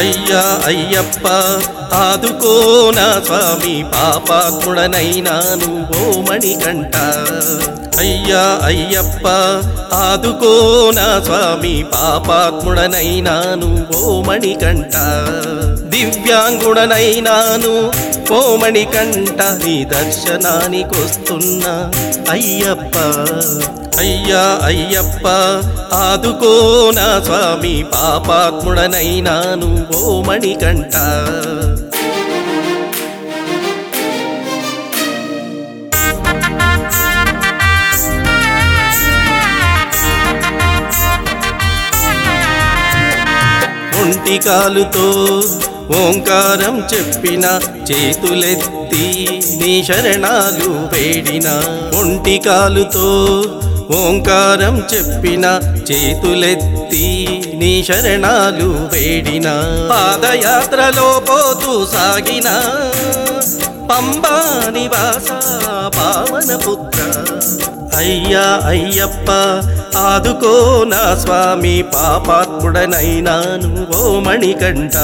అయ్యా అయ్యప్ప ఆదుకో నా స్వామి పాపాత్ముడనైనాను ఓ మణికంఠ అయ్యా అయ్యప్ప ఆదుకో నా స్వామి పాపాత్ముడనైనాను ఓ మణికంఠ దివ్యాంగుడనైనాను ఓ మణికంఠ నీ దర్శనానికొస్తున్నా అయ్యప్ప అయ్యా అయ్యప్ప ఆదుకో నా స్వామి పాపాత్ముడనైనాను ఓ మణికంఠ ఒంటి కాలుతో ఓంకారం చెప్పిన చేతులెత్తి నీ శరణాలు వేడిన ఒంటి కాలుతో ఓంకారం చెప్పిన చేతులెత్తి నీ శరణాలు వేడిన పాదయాత్రలో పోతూ సాగిన పంబా నివాస పావన పుత్ర అయ్యా అయ్యప్ప ఆదుకో నా స్వామి పాపాత్ముడనైనాను ఓ మణికంఠ